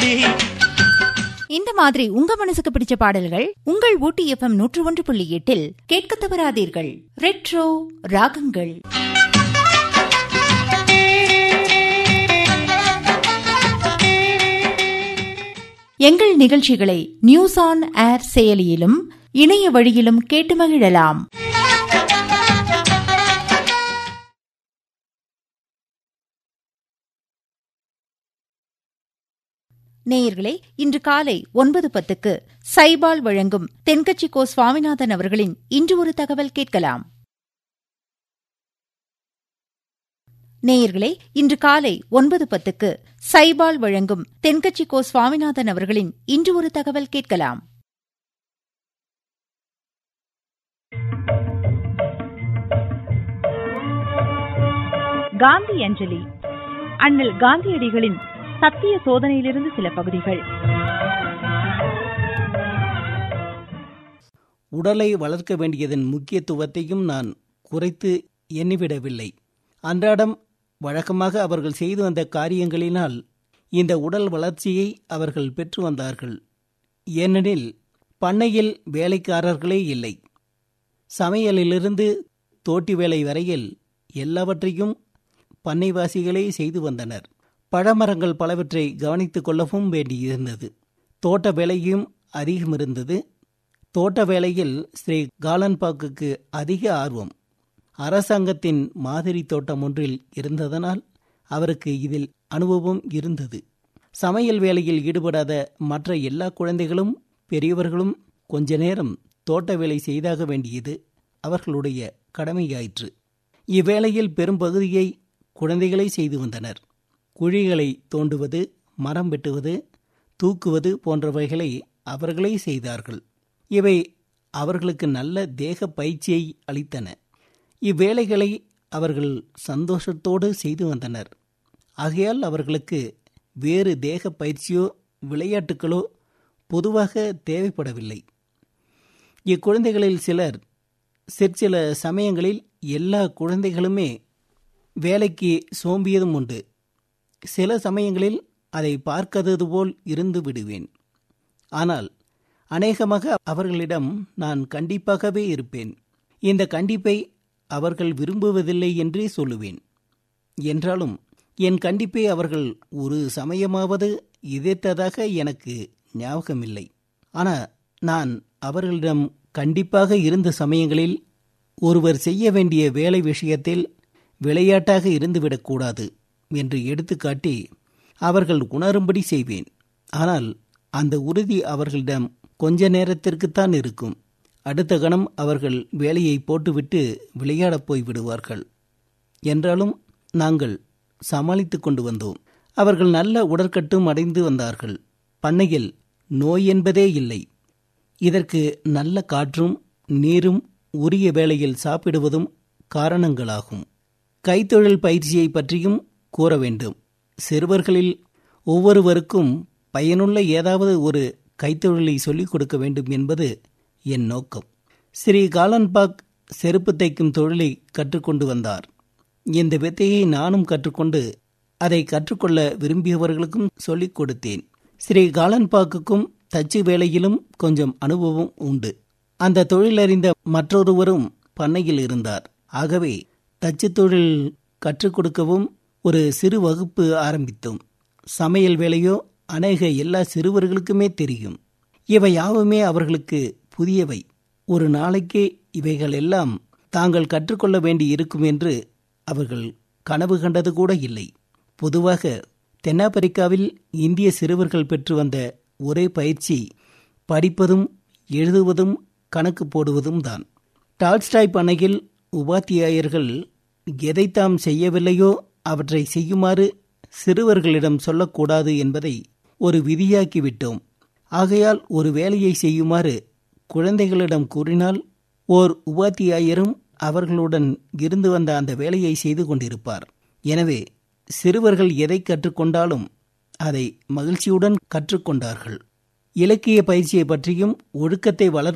இந்த மாதிரி உங்க மனசுக்கு பிடிச்ச பாடல்கள் உங்கள் ஊட்டி எஃப்எம் நூற்று ஒன்று புள்ளி எட்டில் கேட்க தவறாதீர்கள் ரெட்ரோ ராகங்கள் எங்கள் நிகழ்ச்சிகளை நியூஸ் ஆன் ஏர் செயலியிலும் இணைய வழியிலும் கேட்டு மகிழலாம் நேயர்களே இன்று காலை ஒன்பது பத்துக்கு சைபால் வழங்கும் தென்கட்சி கோ சுவாமிநாதன் அவர்களின் இன்று ஒரு தகவல் கேட்கலாம் நேயர்களே இன்று காலை ஒன்பது பத்துக்கு சைபால் வழங்கும் தென்கட்சி கோ சுவாமிநாதன் அவர்களின் இன்று ஒரு தகவல் கேட்கலாம் காந்தி அஞ்சலி அண்ணல் காந்தியடிகளின் சத்திய சோதனையிலிருந்து சில பகுதிகள் உடலை வளர்க்க வேண்டியதன் முக்கியத்துவத்தையும் நான் குறைத்து எண்ணிவிடவில்லை அன்றாடம் வழக்கமாக அவர்கள் செய்து வந்த காரியங்களினால் இந்த உடல் வளர்ச்சியை அவர்கள் பெற்று வந்தார்கள் ஏனெனில் பண்ணையில் வேலைக்காரர்களே இல்லை சமையலிலிருந்து தோட்டி வேலை வரையில் எல்லாவற்றையும் பண்ணைவாசிகளே செய்து வந்தனர் பழமரங்கள் பலவற்றை கவனித்துக் கொள்ளவும் வேண்டியிருந்தது தோட்ட வேலையும் அதிகம் இருந்தது தோட்ட வேலையில் ஸ்ரீ காலன்பாக்குக்கு அதிக ஆர்வம் அரசாங்கத்தின் மாதிரி தோட்டம் ஒன்றில் இருந்ததனால் அவருக்கு இதில் அனுபவம் இருந்தது சமையல் வேலையில் ஈடுபடாத மற்ற எல்லா குழந்தைகளும் பெரியவர்களும் கொஞ்ச நேரம் தோட்ட வேலை செய்தாக வேண்டியது அவர்களுடைய கடமையாயிற்று இவ்வேளையில் பெரும்பகுதியை குழந்தைகளை செய்து வந்தனர் குழிகளை தோண்டுவது மரம் வெட்டுவது தூக்குவது போன்றவைகளை அவர்களே செய்தார்கள் இவை அவர்களுக்கு நல்ல தேக பயிற்சியை அளித்தன இவ்வேளைகளை அவர்கள் சந்தோஷத்தோடு செய்து வந்தனர் ஆகையால் அவர்களுக்கு வேறு தேக பயிற்சியோ விளையாட்டுகளோ பொதுவாக தேவைப்படவில்லை இக்குழந்தைகளில் சிலர் சிற்சில சமயங்களில் எல்லா குழந்தைகளுமே வேலைக்கு சோம்பியதும் உண்டு சில சமயங்களில் அதை பார்க்காதது போல் இருந்து விடுவேன் ஆனால் அநேகமாக அவர்களிடம் நான் கண்டிப்பாகவே இருப்பேன் இந்த கண்டிப்பை அவர்கள் விரும்புவதில்லை என்றே சொல்லுவேன் என்றாலும் என் கண்டிப்பை அவர்கள் ஒரு சமயமாவது எதிர்த்ததாக எனக்கு ஞாபகமில்லை ஆனால் நான் அவர்களிடம் கண்டிப்பாக இருந்த சமயங்களில் ஒருவர் செய்ய வேண்டிய வேலை விஷயத்தில் விளையாட்டாக இருந்துவிடக்கூடாது என்று எடுத்துக்காட்டி அவர்கள் உணரும்படி செய்வேன் ஆனால் அந்த உறுதி அவர்களிடம் கொஞ்ச நேரத்திற்குத்தான் இருக்கும் அடுத்த கணம் அவர்கள் வேலையை போட்டுவிட்டு விளையாடப் போய் விடுவார்கள் என்றாலும் நாங்கள் சமாளித்துக் கொண்டு வந்தோம் அவர்கள் நல்ல உடற்கட்டும் அடைந்து வந்தார்கள் பண்ணையில் நோய் என்பதே இல்லை இதற்கு நல்ல காற்றும் நீரும் உரிய வேளையில் சாப்பிடுவதும் காரணங்களாகும் கைத்தொழில் பயிற்சியை பற்றியும் கூற வேண்டும் சிறுவர்களில் ஒவ்வொருவருக்கும் பயனுள்ள ஏதாவது ஒரு கைத்தொழிலை சொல்லிக் கொடுக்க வேண்டும் என்பது என் நோக்கம் ஸ்ரீ காலன்பாக் செருப்பு தைக்கும் தொழிலை கற்றுக்கொண்டு வந்தார் இந்த வித்தையை நானும் கற்றுக்கொண்டு அதை கற்றுக்கொள்ள விரும்பியவர்களுக்கும் சொல்லிக் கொடுத்தேன் ஸ்ரீ காலன்பாக்குக்கும் தச்சு வேலையிலும் கொஞ்சம் அனுபவம் உண்டு அந்த தொழிலறிந்த மற்றொருவரும் பண்ணையில் இருந்தார் ஆகவே தச்சு தொழில் கற்றுக் கொடுக்கவும் ஒரு சிறு வகுப்பு ஆரம்பித்தோம் சமையல் வேலையோ அநேக எல்லா சிறுவர்களுக்குமே தெரியும் இவை யாவுமே அவர்களுக்கு புதியவை ஒரு நாளைக்கே இவைகள் எல்லாம் தாங்கள் கற்றுக்கொள்ள வேண்டி இருக்கும் என்று அவர்கள் கனவு கண்டது கூட இல்லை பொதுவாக தென்னாப்பிரிக்காவில் இந்திய சிறுவர்கள் பெற்று வந்த ஒரே பயிற்சி படிப்பதும் எழுதுவதும் கணக்கு போடுவதும் தான் டால்ஸ்டாய் பண்ணையில் உபாத்தியாயர்கள் எதை தாம் செய்யவில்லையோ அவற்றை செய்யுமாறு சிறுவர்களிடம் சொல்லக்கூடாது என்பதை ஒரு விதியாக்கிவிட்டோம் ஆகையால் ஒரு வேலையை செய்யுமாறு குழந்தைகளிடம் கூறினால் ஓர் உபாத்தியாயரும் அவர்களுடன் இருந்து வந்த அந்த வேலையை செய்து கொண்டிருப்பார் எனவே சிறுவர்கள் எதை கற்றுக்கொண்டாலும் அதை மகிழ்ச்சியுடன் கற்றுக்கொண்டார்கள் இலக்கிய பயிற்சியை பற்றியும் ஒழுக்கத்தை வளர்ப்பது